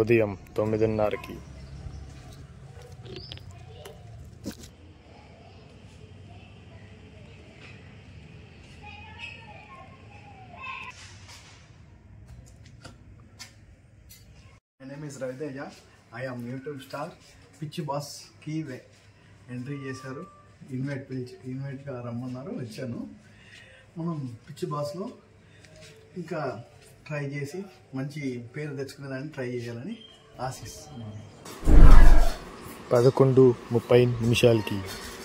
ఉదయం తొమ్మిదిన్నరకి my name is Raviteja I am YouTube star పిచ్చి బాస్ కి ఎంట్రీ చేశారు ఇన్వైట్ పిలిచి ఇన్వైట్గా రమ్మన్నారు వచ్చాను మనం పిచ్చి బాస్లో ఇంకా ట్రై చేసి మంచి పేరు తెచ్చుకునేదాన్ని ట్రై చేయాలని ఆశిస్తున్నాను పదకొండు ముప్పై నిమిషాలకి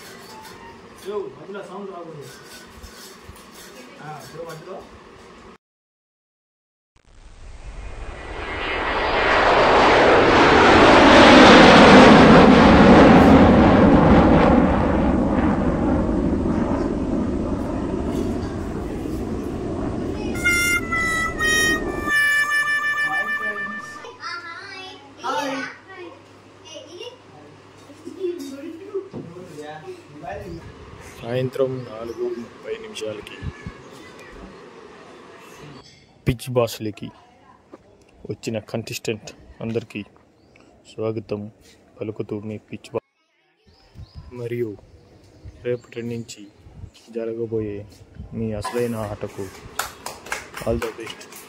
సాయంత్రం నాలుగు ముప్పై నిమిషాలకి పిచ్ బాస్లకి వచ్చిన కంటెస్టెంట్ అందరికీ స్వాగతం పలుకుతూ మీ పిచ్ బా మరియు రేపటి నుంచి జరగబోయే మీ అసలైన ఆటకు ఆల్ ద బెస్ట్